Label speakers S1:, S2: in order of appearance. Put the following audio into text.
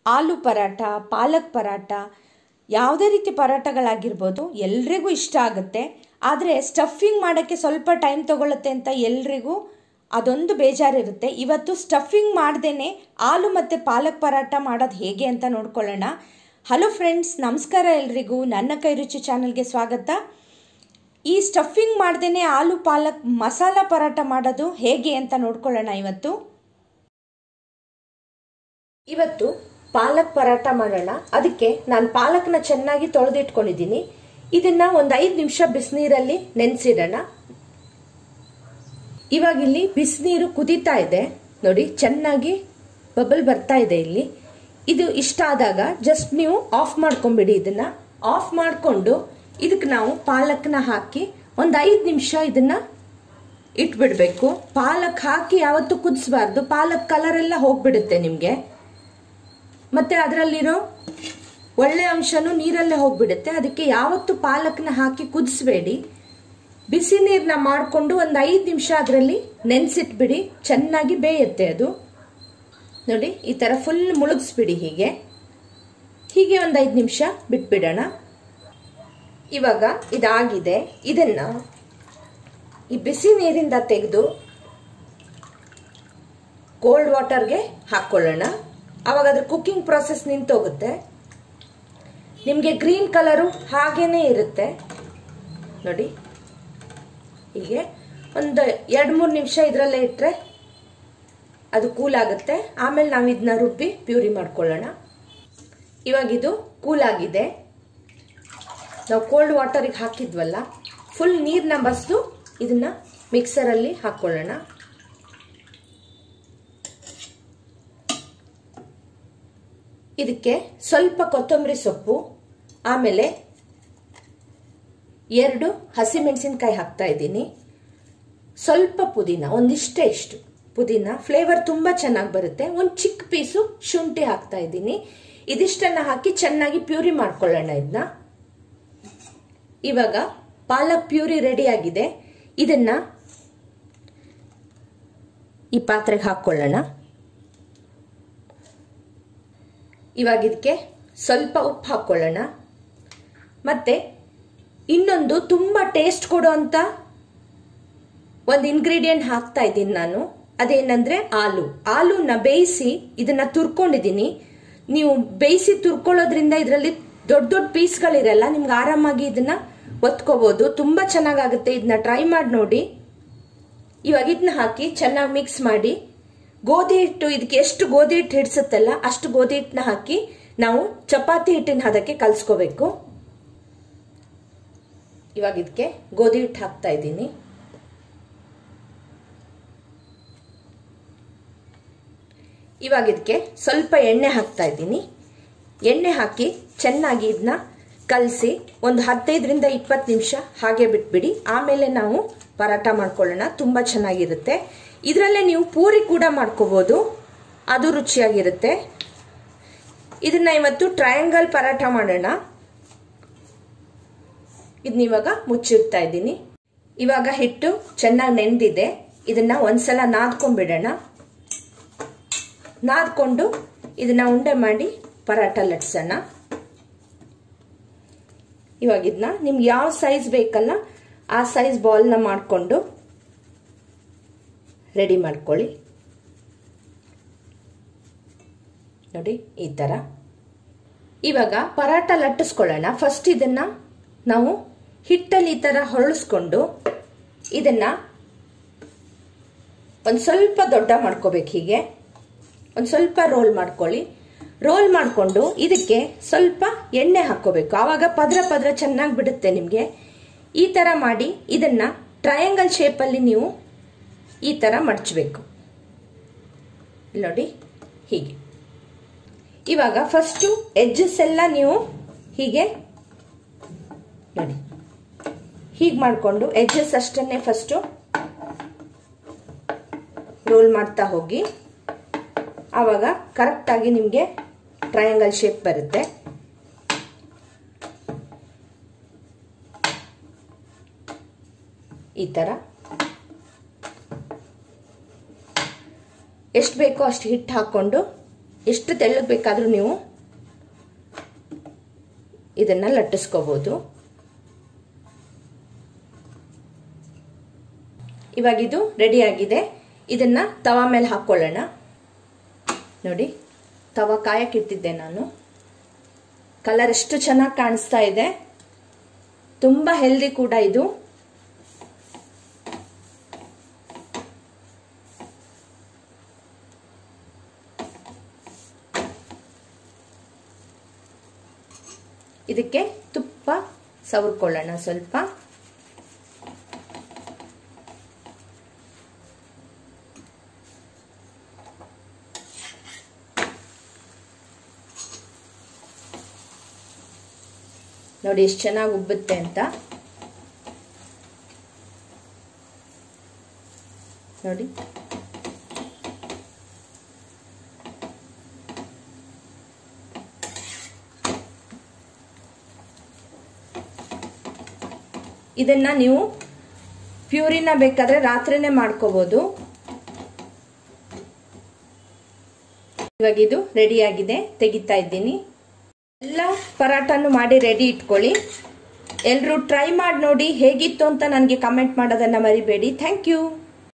S1: ಆಲೂ ಪರಾಟ ಪಾಲಕ್ ಪರಾಟ ಯಾವುದೇ ರೀತಿ ಪರಾಟಗಳಾಗಿರ್ಬೋದು ಎಲ್ರಿಗೂ ಇಷ್ಟ ಆಗುತ್ತೆ ಆದರೆ ಸ್ಟಫಿಂಗ್ ಮಾಡೋಕ್ಕೆ ಸ್ವಲ್ಪ ಟೈಮ್ ತೊಗೊಳುತ್ತೆ ಅಂತ ಎಲ್ರಿಗೂ ಅದೊಂದು ಬೇಜಾರಿರುತ್ತೆ ಇವತ್ತು ಸ್ಟಫಿಂಗ್ ಮಾಡ್ದೇ ಆಲೂ ಮತ್ತು ಪಾಲಕ್ ಪರಾಟ ಮಾಡೋದು ಹೇಗೆ ಅಂತ ನೋಡ್ಕೊಳ್ಳೋಣ ಹಲೋ ಫ್ರೆಂಡ್ಸ್ ನಮಸ್ಕಾರ ಎಲ್ರಿಗೂ ನನ್ನ ಕೈ ರುಚಿ ಚಾನಲ್ಗೆ ಸ್ವಾಗತ ಈ ಸ್ಟಫಿಂಗ್ ಮಾಡ್ದೇ ಆಲೂ ಪಾಲಕ್ ಮಸಾಲ ಪರಾಟ ಮಾಡೋದು ಹೇಗೆ ಅಂತ ನೋಡ್ಕೊಳ್ಳೋಣ ಇವತ್ತು ಇವತ್ತು ಪಾಲಕ್ ಪರಾಟ ಮಾಡೋಣ ಅದಕ್ಕೆ ನಾನು ಪಾಲಕ್ನ ಚೆನ್ನಾಗಿ ತೊಳೆದಿಟ್ಕೊಂಡಿದ್ದೀನಿ ಇದನ್ನ ಒಂದು ಐದು ನಿಮಿಷ ಬಿಸಿನೀರಲ್ಲಿ ನೆನೆಸಿಡೋಣ ಇವಾಗ ಇಲ್ಲಿ ಬಿಸಿನೀರು ಕುದೀತಾ ಇದೆ ನೋಡಿ ಚೆನ್ನಾಗಿ ಬಬಲ್ ಬರ್ತಾ ಇದೆ ಇಲ್ಲಿ ಇದು ಇಷ್ಟ ಆದಾಗ ಜಸ್ಟ್ ನೀವು ಆಫ್ ಮಾಡ್ಕೊಂಬಿಡಿ ಇದನ್ನ ಆಫ್ ಮಾಡಿಕೊಂಡು ಇದಕ್ಕೆ ನಾವು ಪಾಲಕ್ನ ಹಾಕಿ ಒಂದು ಐದು ನಿಮಿಷ ಇದನ್ನ ಇಟ್ಬಿಡ್ಬೇಕು ಪಾಲಕ್ ಹಾಕಿ ಯಾವತ್ತೂ ಕುದಿಸ್ಬಾರ್ದು ಪಾಲಕ್ ಕಲರ್ ಎಲ್ಲ ಹೋಗ್ಬಿಡುತ್ತೆ ನಿಮಗೆ ಮತ್ತೆ ಅದರಲ್ಲಿರೋ ಒಳ್ಳೆ ಅಂಶನೂ ನೀರಲ್ಲೇ ಹೋಗ್ಬಿಡುತ್ತೆ ಅದಕ್ಕೆ ಯಾವತ್ತು ಪಾಲಕ್ನ ಹಾಕಿ ಕುದಿಸ್ಬೇಡಿ ಬಿಸಿ ನೀರನ್ನ ಮಾಡಿಕೊಂಡು ಒಂದು ಐದು ನಿಮಿಷ ಅದರಲ್ಲಿ ನೆನೆಸಿಟ್ಬಿಡಿ ಚೆನ್ನಾಗಿ ಬೇಯುತ್ತೆ ಅದು ನೋಡಿ ಈ ಥರ ಫುಲ್ ಮುಳುಗಿಸ್ಬಿಡಿ ಹೀಗೆ ಹೀಗೆ ಒಂದು ಐದು ನಿಮಿಷ ಬಿಟ್ಬಿಡೋಣ ಇವಾಗ ಇದಾಗಿದೆ ಇದನ್ನ ಈ ಬಿಸಿ ನೀರಿಂದ ತೆಗೆದು ಕೋಲ್ಡ್ ವಾಟರ್ಗೆ ಹಾಕ್ಕೊಳ್ಳೋಣ ಅವಾಗ ಅದ್ರ ಕುಕ್ಕಿಂಗ್ ಪ್ರಾಸೆಸ್ ನಿಂತೋಗುತ್ತೆ ನಿಮಗೆ ಗ್ರೀನ್ ಕಲರು ಹಾಗೇನೆ ಇರುತ್ತೆ ನೋಡಿ ಹೀಗೆ ಒಂದು ಎರಡು ಮೂರು ನಿಮಿಷ ಇದರಲ್ಲೇ ಇಟ್ಟರೆ ಅದು ಕೂಲ್ ಆಗುತ್ತೆ ಆಮೇಲೆ ನಾವು ಇದನ್ನ ರುಬ್ಬಿ ಪ್ಯೂರಿ ಮಾಡ್ಕೊಳ್ಳೋಣ ಇವಾಗ ಇದು ಕೂಲ್ ಆಗಿದೆ ನಾವು ಕೋಲ್ಡ್ ವಾಟರಿಗೆ ಹಾಕಿದ್ವಲ್ಲ ಫುಲ್ ನೀರನ್ನ ಬಸ್ದು ಇದನ್ನ ಮಿಕ್ಸರಲ್ಲಿ ಹಾಕ್ಕೊಳ್ಳೋಣ ಇದಕ್ಕೆ ಸ್ವಲ್ಪ ಕೊತ್ತಂಬರಿ ಸೊಪ್ಪು ಆಮೇಲೆ ಎರಡು ಹಸಿಮೆಣಸಿನ್ಕಾಯಿ ಹಾಕ್ತಾ ಇದ್ದೀನಿ ಸ್ವಲ್ಪ ಪುದೀನ ಒಂದಿಷ್ಟೇ ಇಷ್ಟು ಪುದೀನ ಫ್ಲೇವರ್ ತುಂಬ ಚೆನ್ನಾಗಿ ಬರುತ್ತೆ ಒಂದು ಚಿಕ್ಕ ಪೀಸು ಶುಂಠಿ ಹಾಕ್ತಾ ಇದ್ದೀನಿ ಇದಿಷ್ಟನ್ನ ಹಾಕಿ ಚೆನ್ನಾಗಿ ಪ್ಯೂರಿ ಮಾಡ್ಕೊಳ್ಳೋಣ ಇದನ್ನ ಇವಾಗ ಪಾಲಕ್ ಪ್ಯೂರಿ ರೆಡಿ ಆಗಿದೆ ಇದನ್ನ ಈ ಪಾತ್ರೆಗೆ ಹಾಕ್ಕೊಳ್ಳೋಣ ಇವಾಗ ಇದಕ್ಕೆ ಸ್ವಲ್ಪ ಉಪ್ಪು ಹಾಕ್ಕೊಳ್ಳೋಣ ಮತ್ತೆ ಇನ್ನೊಂದು ತುಂಬ ಟೇಸ್ಟ್ ಕೊಡುವಂತ ಒಂದು ಇಂಗ್ರೀಡಿಯೆಂಟ್ ಹಾಕ್ತಾ ಇದ್ದೀನಿ ನಾನು ಅದೇನಂದ್ರೆ ಆಲೂ ಆಲೂನ ಬೇಯಿಸಿ ಇದನ್ನ ತುರ್ಕೊಂಡಿದ್ದೀನಿ ನೀವು ಬೇಯಿಸಿ ತುರ್ಕೊಳ್ಳೋದ್ರಿಂದ ಇದರಲ್ಲಿ ದೊಡ್ಡ ದೊಡ್ಡ ಪೀಸ್ಗಳಿರಲ್ಲ ನಿಮ್ಗೆ ಆರಾಮಾಗಿ ಇದನ್ನ ಒತ್ಕೋಬಹುದು ತುಂಬಾ ಚೆನ್ನಾಗಾಗುತ್ತೆ ಇದನ್ನ ಟ್ರೈ ಮಾಡಿ ನೋಡಿ ಇವಾಗ ಇದನ್ನ ಹಾಕಿ ಚೆನ್ನಾಗಿ ಮಿಕ್ಸ್ ಮಾಡಿ ಗೋಧಿ ಹಿಟ್ಟು ಇದಕ್ಕೆ ಎಷ್ಟು ಗೋಧಿ ಹಿಟ್ಟು ಹಿಡಿಸುತ್ತಲ್ಲ ಅಷ್ಟು ಗೋಧಿ ಹಿಟ್ಟನ್ನ ಹಾಕಿ ನಾವು ಚಪಾತಿ ಹಿಟ್ಟಿನ ಹದಕ್ಕೆ ಕಲ್ಸ್ಕೋಬೇಕು ಇವಾಗ ಇದಕ್ಕೆ ಗೋಧಿ ಹಿಟ್ಟು ಹಾಕ್ತಾ ಇದ್ದೀನಿ ಇವಾಗ ಇದಕ್ಕೆ ಸ್ವಲ್ಪ ಎಣ್ಣೆ ಹಾಕ್ತಾ ಇದ್ದೀನಿ ಎಣ್ಣೆ ಹಾಕಿ ಚೆನ್ನಾಗಿ ಇದನ್ನ ಕಲಸಿ ಒಂದು ಹದಿನೈದರಿಂದ ಇಪ್ಪತ್ತು ನಿಮಿಷ ಹಾಗೆ ಬಿಟ್ಬಿಡಿ ಆಮೇಲೆ ನಾವು ಪರಾಟ ಮಾಡ್ಕೊಳ್ಳೋಣ ತುಂಬ ಚೆನ್ನಾಗಿರುತ್ತೆ ಇದರಲ್ಲೇ ನೀವು ಪೂರಿ ಕೂಡ ಮಾಡ್ಕೋಬೋದು ಅದು ರುಚಿಯಾಗಿರುತ್ತೆ ಇದನ್ನ ಇವತ್ತು ಟ್ರಯಾಂಗಲ್ ಪರಾಟ ಮಾಡೋಣ ಇದನ್ನ ಇವಾಗ ಮುಚ್ಚಿಡ್ತಾ ಇದ್ದೀನಿ ಇವಾಗ ಹಿಟ್ಟು ಚೆನ್ನಾಗಿ ನೆಂದಿದೆ ಇದನ್ನ ಒಂದ್ಸಲ ನಾದ್ಕೊಂಡ್ಬಿಡೋಣ ನಾದ್ಕೊಂಡು ಇದನ್ನ ಉಂಡೆ ಮಾಡಿ ಪರಾಟ ಲಟ್ಸೋಣ ಇವಾಗ ಇದನ್ನ ನಿಮ್ಗೆ ಯಾವ ಸೈಜ್ ಬೇಕಲ್ಲ ಆ ಸೈಜ್ ಬಾಲ್ನ ಮಾಡಿಕೊಂಡು ರೆಡಿ ಮಾಡ್ಕೊಳ್ಳಿ ನೋಡಿ ಈ ಥರ ಇವಾಗ ಪರಾಟ ಲಟ್ಟಿಸ್ಕೊಳ್ಳೋಣ ಫಸ್ಟ್ ಇದನ್ನ ನಾವು ಹಿಟ್ಟಲ್ಲಿ ಈ ಥರ ಹೊರಳಿಸ್ಕೊಂಡು ಇದನ್ನ ಒಂದು ಸ್ವಲ್ಪ ದೊಡ್ಡ ಮಾಡ್ಕೋಬೇಕು ಹೀಗೆ ಒಂದು ಸ್ವಲ್ಪ ರೋಲ್ ಮಾಡ್ಕೊಳ್ಳಿ ರೋಲ್ ಮಾಡಿಕೊಂಡು ಇದಕ್ಕೆ ಸ್ವಲ್ಪ ಎಣ್ಣೆ ಹಾಕ್ಕೋಬೇಕು ಆವಾಗ ಪದ್ರ ಪದ್ರ ಚೆನ್ನಾಗಿ ಬಿಡುತ್ತೆ ನಿಮಗೆ ಈ ಥರ ಮಾಡಿ ಇದನ್ನ ಟ್ರಯಾಂಗಲ್ ಶೇಪಲ್ಲಿ ನೀವು ಈ ಥರ ಮಡಚಬೇಕು ನೋಡಿ ಹೀಗೆ ಇವಾಗ ಫಸ್ಟು ಎಡ್ಜಸ್ ಎಲ್ಲ ನೀವು ಹೀಗೆ ನೋಡಿ ಹೀಗೆ ಮಾಡಿಕೊಂಡು ಎಡ್ಜಸ್ ಅಷ್ಟನ್ನೇ ಫಸ್ಟು ರೋಲ್ ಮಾಡ್ತಾ ಹೋಗಿ ಆವಾಗ ಕರೆಕ್ಟಾಗಿ ನಿಮಗೆ ಟ್ರಯಾಂಗಲ್ ಶೇಪ್ ಬರುತ್ತೆ ಈ ಥರ ಎಷ್ಟು ಬೇಕೋ ಅಷ್ಟು ಹಿಟ್ಟು ಹಾಕ್ಕೊಂಡು ಎಷ್ಟು ತೆಳ್ಳಗೆ ಬೇಕಾದರೂ ನೀವು ಇದನ್ನ ಲಟ್ಟಿಸ್ಕೋಬಹುದು ಇವಾಗ ಇದು ರೆಡಿ ಆಗಿದೆ ಇದನ್ನ ತವಾ ಮೇಲೆ ಹಾಕೊಳ್ಳೋಣ ನೋಡಿ ತವಾ ಕಾಯಕ್ಕಿಟ್ಟಿದ್ದೆ ನಾನು ಕಲರ್ ಎಷ್ಟು ಚೆನ್ನಾಗಿ ಕಾಣಿಸ್ತಾ ಇದೆ ತುಂಬ ಹೆಲ್ದಿ ಕೂಡ ಇದು ಇದಕ್ಕೆ ತುಪ್ಪ ಸವರ್ಕೊಳ್ಳೋಣ ಸ್ವಲ್ಪ ನೋಡಿ ಎಷ್ಟು ಚೆನ್ನಾಗಿ ಉಬ್ಬುತ್ತೆ ಅಂತ ನೋಡಿ ಇದನ್ನ ನೀವು ಪ್ಯೂರಿನ ಬೇಕಾದ್ರೆ ರಾತ್ರಿನೇ ಮಾಡ್ಕೋಬಹುದು ಇವಾಗ ಇದು ರೆಡಿ ಆಗಿದೆ ತೆಗಿತಾ ಇದ್ದೀನಿ ಎಲ್ಲ ಪರಾಟನು ಮಾಡಿ ರೆಡಿ ಇಟ್ಕೊಳ್ಳಿ ಎಲ್ಲರೂ ಟ್ರೈ ಮಾಡಿ ನೋಡಿ ಹೇಗಿತ್ತು ಅಂತ ನನಗೆ ಕಮೆಂಟ್ ಮಾಡೋದನ್ನ ಮರಿಬೇಡಿ ಥ್ಯಾಂಕ್ ಯು